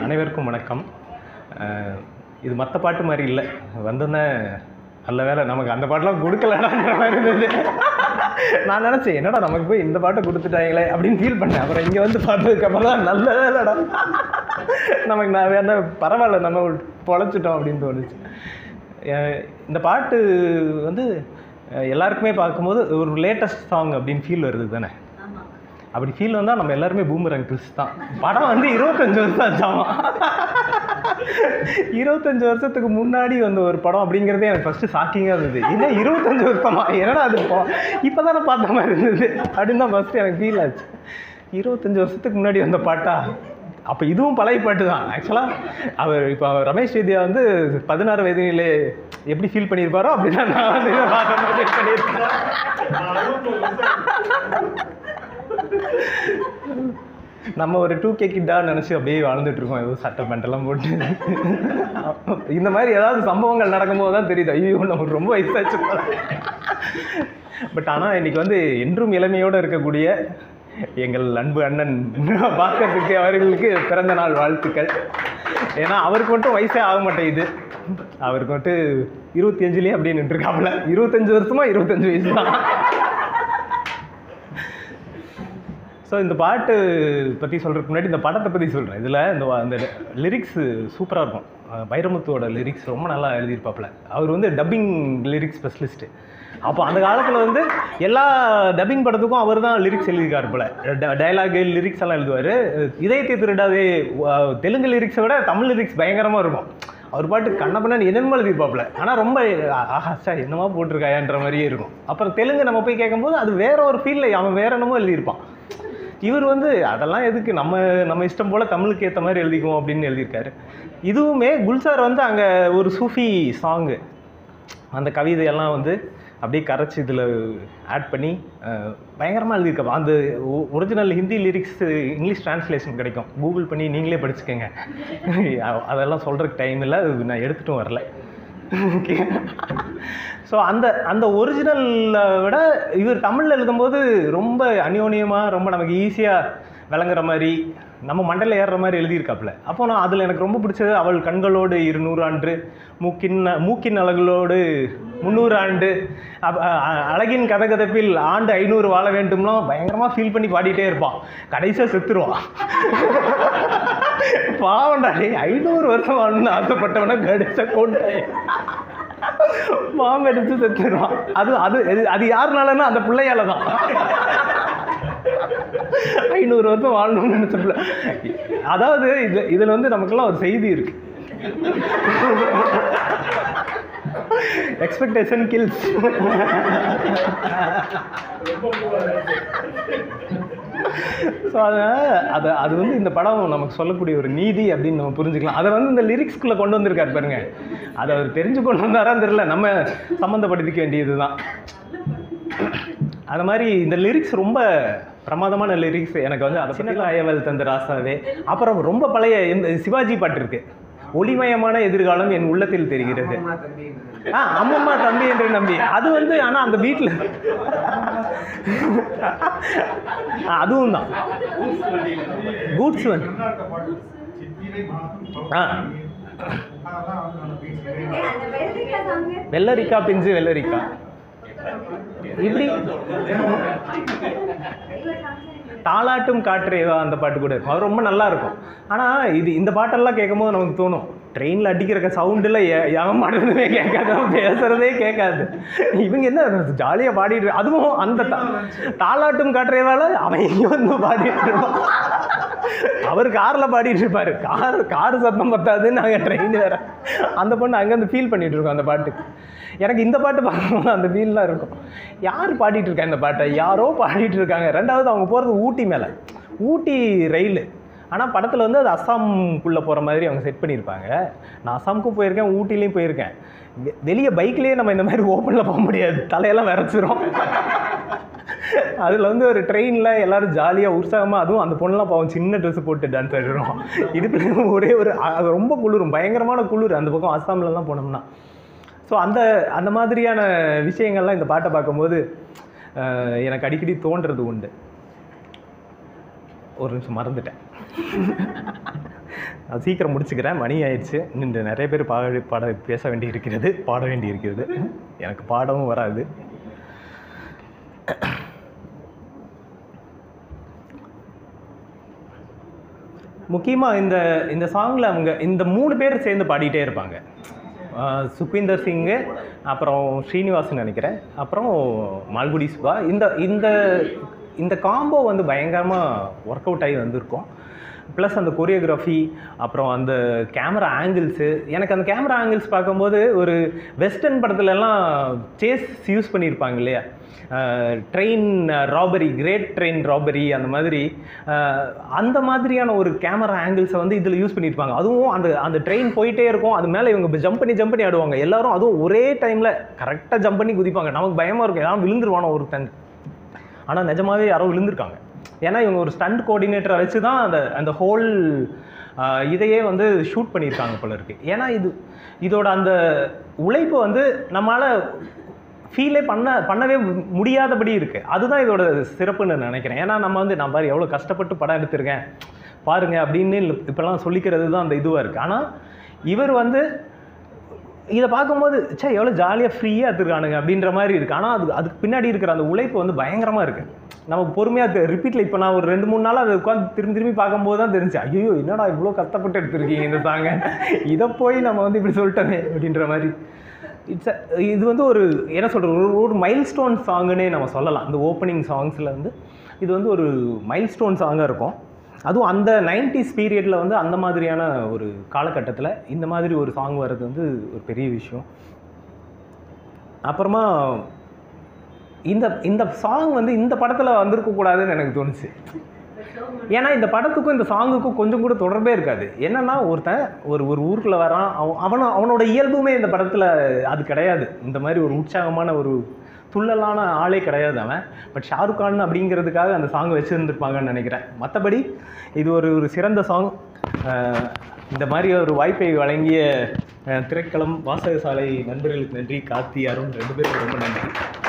அனைவருக்கும் வணக்கம் அஹ், இது மற்ற பாட்டு மாதிரி இல்லை வந்தோன்னே நல்ல வேலை நமக்கு அந்த பாட்டெலாம் கொடுக்கலடான்ற மாதிரி இருந்தது நான் நினச்சேன் என்னடா நமக்கு போய் இந்த பாட்டை கொடுத்துட்டாங்களே அப்படின்னு ஃபீல் பண்ணேன் அப்புறம் இங்கே வந்து பார்த்ததுக்கப்புறம் தான் நல்ல வேலைடா நமக்கு நான் வேணா பரவாயில்ல நம்ம பொழைச்சிட்டோம் அப்படின்னு தோணுச்சு அஹ், இந்த பாட்டு வந்து அஹ், எல்லாருக்குமே பார்க்கும்போது ஒரு லேட்டஸ்ட் சாங் அப்படின்னு ஃபீல் வருது தானே அப்படி ஃபீல் வந்தால் நம்ம எல்லாருமே பூமரங் ட்விஸ்ட் தான் படம் வந்து இருபத்தஞ்சு வருஷம் ஆச்சாமா இருபத்தஞ்சு வருஷத்துக்கு முன்னாடி வந்த ஒரு படம் அப்படிங்கிறதே எனக்கு ஃபஸ்ட்டு ஷாக்கிங்காக இருந்தது என்ன இருபத்தஞ்சு வருஷமா என்னடா அது இப்போ தானே பார்த்த மாதிரி இருந்தது அப்படின்னு தான் ஃபஸ்ட்டு எனக்கு ஃபீல் ஆச்சு இருபத்தஞ்சு வருஷத்துக்கு முன்னாடி வந்த பாட்டா அப்போ இதுவும் பழைய பாட்டு தான் ஆக்சுவலாக அவர் இப்போ ரமேஷ் வித்யா வந்து பதினாறு வயதிலே எப்படி ஃபீல் பண்ணியிருப்பாரோ அப்படி தான் நான் வந்து இதை பார்க்கும்போது ஃபீல் பண்ணியிருப்பேன் நம்ம ஒரு டூ கே கிட்டா நினச்சி அப்படியே வாழ்ந்துட்டு இருக்கோம் ஏதோ சட்டை பேண்டெல்லாம் போட்டு இந்த மாதிரி ஏதாவது சம்பவங்கள் நடக்கும்போது தான் தெரியுது ஐயோ நமக்கு ரொம்ப வயசாச்சு பட் ஆனால் இன்னைக்கு வந்து என்றும் இளமையோடு இருக்கக்கூடிய எங்கள் அன்பு அண்ணன் பார்க்கறதுக்கு அவர்களுக்கு பிறந்த நாள் வாழ்த்துக்கள் ஏன்னா அவருக்கு மட்டும் வயசே ஆக மாட்டேங்குது அவருக்கு மட்டும் இருபத்தி அஞ்சுலேயே அப்படியே நின்றுருக்காப்புல இருபத்தஞ்சு வருஷமா இருபத்தஞ்சு வயசு தான் ஸோ இந்த பாட்டு பற்றி சொல்கிறதுக்கு முன்னாடி இந்த படத்தை பற்றி சொல்கிறேன் இதில் இந்த வ- இந்த லிரிக்ஸ் சூப்பராக இருக்கும் அஹ் வைரமுத்துவோட லிரிக்ஸ் ரொம்ப நல்லா எழுதியிருப்பாப்புல அவர் வந்து டப்பிங் லிரிக்ஸ் ஸ்பெஷலிஸ்ட்டு அப்போ அந்த காலத்தில் வந்து எல்லா டப்பிங் படத்துக்கும் அவர் தான் லிரிக்ஸ் எழுதியிருக்காரு போல டயலாகு லிரிக்ஸ் எல்லாம் எழுதுவார் இதயத்தை திருடாதே அஹ் தெலுங்கு லிரிக்ஸை விட தமிழ் லிரிக்ஸ் பயங்கரமாக இருக்கும் அவர் பாட்டு கண்ணப்பண்ணு என்னென்னமோ எழுதிப்பாப்புல ஆனால் ரொம்ப ஆஹா சார் என்னமா போட்டிருக்காயான்ற மாதிரியே இருக்கும் அப்புறம் தெலுங்கு நம்ம போய் கேட்கும்போது அது வேற ஒரு ஃபீலில் அவன் வேற என்னமோ எழுதியிருப்பான் இவர் வந்து அதெல்லாம் எதுக்கு நம்ம நம்ம இஷ்டம் போல் தமிழுக்கு ஏற்ற மாதிரி எழுதிக்குவோம் அப்படின்னு எழுதியிருக்காரு இதுவுமே குல்சார் வந்து அங்கே ஒரு சூஃபி சாங்கு அந்த கவிதையெல்லாம் வந்து அப்படியே கரைச்சி இதில் ஆட் பண்ணி பயங்கரமாக எழுதியிருக்கா அந்த original Hindi lyrics English translation கிடைக்கும் கூகுள் பண்ணி நீங்களே படிச்சுக்கோங்க அதெல்லாம் சொல்கிறதுக்கு டைம் இல்லை அது நான் எடுத்துட்டும் வரல ஓகே ஸோ அந்த அந்த ஒரிஜினலை விட இவர் தமிழில் எழுதும்போது ரொம்ப அந்யோன்யமாக ரொம்ப நமக்கு ஈஸியாக விளங்குற மாதிரி நம்ம மண்டையில் ஏறுற மாதிரி எழுதியிருக்காப்புல அப்போ நான் அதில் எனக்கு ரொம்ப பிடிச்சது அவள் கண்களோடு இருநூறு ஆண்டு மூக்கின் மூக்கின் அழகுகளோடு முந்நூறு ஆண்டு அப்- அ- அ- அழகின் கதகதப்பில் ஆண்டு ஐநூறு வாழ வேண்டும்லாம் பயங்கரமாக ஃபீல் பண்ணி பாடிட்டே இருப்பான் கடைசியாக செத்துருவான் பாவண்டா டேய் ஐநூறு வருஷம் வாழணும்னு ஆசைப்பட்டவன கடைசியாக கொண்டாய் மாம் எடுத்து செத்துருவான் அது அது இது- அது யாருனாலன்னா அந்த பிள்ளையால தான் ஐநூறு வருஷம் வாழணும்னு நினைச்ச பிள்ளை அதாவது இது இதில் வந்து நமக்கெல்லாம் ஒரு செய்தி இருக்கு எக்ஸ்பெக்டேஷன் கில்ஸ் ஸோ அதனால் அது அது வந்து இந்த படம் நமக்கு சொல்லக்கூடிய ஒரு நீதி அப்படின்னு நம்ம புரிஞ்சுக்கலாம் அதை வந்து இந்த லிரிக்ஸ்குள்ளே கொண்டு வந்திருக்காரு பாருங்க அதை அவர் தெரிஞ்சு கொண்டு வந்தாரான்னு தெரியல நம்ம சம்மந்தப்படுத்திக்க வேண்டியது தான் அது மாதிரி இந்த லிரிக்ஸ் ரொம்ப பிரமாதமான லிரிக்ஸ் எனக்கு வந்து அதை பற்றிலாம் அயவல் தந்த ராசாவே அப்புறம் ரொம்ப பழைய இந்த சிவாஜி பாட்டு இருக்கு ஒளிமயமான எதிர்காலம் என் உள்ளத்தில் தெரிகிறது ஆ அம்மம்மா தம்பி என்று நம்பி அது வந்து ஆனால் அந்த வீட்டில் அதுவும் தான் கூட்ஸ் வந்து ஆ வெள்ளரிக்கா பிஞ்சு வெள்ளரிக்கா இப்படி தாலாட்டும் காற்றேவா அந்த பாட்டு கூட இருக்கும் அது ரொம்ப நல்லா இருக்கும் ஆனால் இது இந்த பாட்டெல்லாம் கேட்கும்போது நமக்கு தோணும் ட்ரெயினில் அடிக்கிற சவுண்டில் எவன் பாடுறதுமே கேட்காது அவன் பேசுகிறதே கேட்காது இவங்க என்ன ஜாலியாக பாடிட்டு அதுவும் அந்த தா- தாலாட்டும் காற்றேவால அவன் எங்கேயோ வந்து பாடிட்டு இருப்பான் அவர் காரில் பாடிட்டு இருப்பாரு கார் கார் சத்தம் பத்தாது நாங்கள் ட்ரெயின் வேற அந்த பொண்ணு அங்கேருந்து ஃபீல் பண்ணிட்டு இருக்கோம் அந்த பாட்டுக்கு எனக்கு இந்த பாட்டு பார்க்கும்போது அந்த ஃபீல்லாம் இருக்கும் யார் பாடிட்டு இருக்கா இந்த பாட்டை யாரோ பாடிட்டு இருக்காங்க ரெண்டாவது அவங்க போகிறது ஊட்டி மேலே ஊட்டி ரயில் ஆனால் படத்தில் வந்து அது அஸ்ஸாம்குள்ளே போகிற மாதிரி அவங்க செட் பண்ணியிருப்பாங்க நான் அஸ்ஸாமுக்கும் போயிருக்கேன் ஊட்டிலையும் போயிருக்கேன் வெ- வெளியே பைக்லேயே நம்ம இந்த மாதிரி ஓப்பனில் போக முடியாது தலையெல்லாம் விரைச்சிரும் அதில் வந்து ஒரு ட்ரெயினில் எல்லாரும் ஜாலியாக உற்சாகமாக அதுவும் அந்த பொண்ணுலாம் பாவம் சின்ன ட்ரெஸ் போட்டு டான்ஸ் ஆடிடுறோம் இதுக்கு ஒரே ஒரு அ- அது ரொம்ப குளிரும் பயங்கரமான குளிர் அந்த பக்கம் அஸ்ஸாம்லலாம் போனோம்னா ஸோ அந்த அந்த மாதிரியான விஷயங்கள்லாம் இந்த பாட்டை பார்க்கும்போது அஹ், எனக்கு அடிக்கடி தோன்றது உண்டு ஒரு நிமிஷம் மறந்துட்டேன் அது சீக்கிரம் முடிச்சுக்கிறேன் மணி ஆயிடுச்சு இன்னும் நிறைய பேர் பாட பாட பேச வேண்டி இருக்கிறது பாட வேண்டி இருக்கிறது எனக்கு பாடவும் வராது முக்கியமாக இந்த இந்த சாங்கில் அவங்க இந்த மூணு பேர் சேர்ந்து பாடிட்டே இருப்பாங்க ஆஹ் சுக்விந்தர் சிங்கு அப்புறம் ஸ்ரீனிவாசன் நினைக்கிறேன் அப்புறம் மால்குடி சுபா இந்த இந்த இந்த காம்போ வந்து பயங்கரமாக ஒர்க் அவுட் ஆகி வந்திருக்கும் ப்ளஸ் அந்த கொரியோகிராஃபி அப்புறம் அந்த கேமரா ஆங்கிள்ஸு எனக்கு அந்த கேமரா ஆங்கிள்ஸ் பார்க்கும்போது ஒரு வெஸ்டர்ன் படத்துலலாம் சேஸ் யூஸ் பண்ணியிருப்பாங்க இல்லையா train robbery great train robbery அந்த மாதிரி அஹ், அந்த மாதிரியான ஒரு கேமரா ஆங்கிள்ஸை வந்து இதில் யூஸ் பண்ணியிருப்பாங்க அதுவும் அந்த அந்த ட்ரெயின் போயிட்டே இருக்கும் அது மேலே இவங்க ஜம்ப் பண்ணி ஜம்ப் பண்ணி ஆடுவாங்க எல்லாரும் அதுவும் ஒரே டைமில் கரெக்டாக ஜம்ப் பண்ணி குதிப்பாங்க நமக்கு பயமாக இருக்கும் யாரும் விழுந்துருவானோ ஒருத்தன் ஆனால் நிஜமாவே யாரோ விழுந்திருக்காங்க ஏன்னா இவங்க ஒரு ஸ்டண்ட் கோஆர்டினேட்டரை வச்சு தான் அந்த அந்த ஹோல் இதையே வந்து ஷூட் பண்ணியிருக்காங்க போல இருக்கு ஏன்னா இது இதோட அந்த உழைப்பு வந்து நம்மளால் ஃபீலே பண்ண பண்ணவே முடியாதபடி இருக்கு அதுதான் இதோட சிறப்புன்னு நினைக்கிறேன் ஏன்னா நம்ம வந்து நான் பாரு எவ்வளோ கஷ்டப்பட்டு படம் எடுத்திருக்கேன் பாருங்க அப்படின்னு இப்போல்லாம் சொல்லிக்கிறது தான் அந்த இதுவாக இருக்குது ஆனால் இவர் வந்து இதை பார்க்கும்போது ச்சே எவ்வளோ ஜாலியாக ஃப்ரீயாக எடுத்துருக்கானுங்க அப்படின்ற மாதிரி இருக்குது ஆனால் அது அதுக்கு பின்னாடி இருக்கிற அந்த உழைப்பு வந்து பயங்கரமாக இருக்குது நம்ம பொறுமையாக ரிப்பீட்டில் இப்போ நான் ஒரு ரெண்டு மூணு நாள் அதை உட்காந்து திரும்பி திரும்பி பார்க்கும்போது தான் தெரிஞ்சு ஐயோ என்னடா இவ்வளோ கஷ்டப்பட்டு எடுத்திருக்கீங்க இந்த சாங்க இதை போய் நம்ம வந்து இப்படி சொல்லிட்டோமே அப்படின்ற மாதிரி இட்ஸ் இது வந்து ஒரு என்ன சொல்கிறது ஒரு ஒரு மைல் ஸ்டோன் சாங்குன்னே நம்ம சொல்லலாம் இந்த ஓப்பனிங் சாங்ஸில் வந்து இது வந்து ஒரு மைல் ஸ்டோன் சாங்காக இருக்கும் அதுவும் அந்த நைன்டிஸ் பீரியடில் வந்து அந்த மாதிரியான ஒரு காலகட்டத்தில் இந்த மாதிரி ஒரு சாங் வர்றது வந்து ஒரு பெரிய விஷயம் அப்புறமா இந்த இந்த சாங் வந்து இந்த படத்தில் வந்திருக்க கூடாதுன்னு எனக்கு தோணுச்சு ஏன்னா இந்த படத்துக்கும் இந்த சாங்குக்கும் கொஞ்சம் கூட தொடர்பே இருக்காது என்னன்னா ஒருத்தன் ஒரு ஒரு ஊருக்குள்ள வரான் அவன் அவன அவனோட இயல்புமே இந்த படத்தில் அது கிடையாது இந்த மாதிரி ஒரு உற்சாகமான ஒரு துள்ளலான ஆளே கிடையாது அவன் பட் ஷாருக் கான் அப்படிங்கிறதுக்காக அந்த சாங் வச்சுருந்துருப்பாங்கன்னு நினைக்கிறேன் மற்றபடி இது ஒரு ஒரு சிறந்த சாங் இந்த மாதிரி ஒரு வாய்ப்பை வழங்கிய அஹ், திரைக்களம் வாசகசாலை நண்பர்களுக்கு நன்றி கார்த்தி அருண் ரெண்டு பேருக்கும் ரொம்ப நன்றி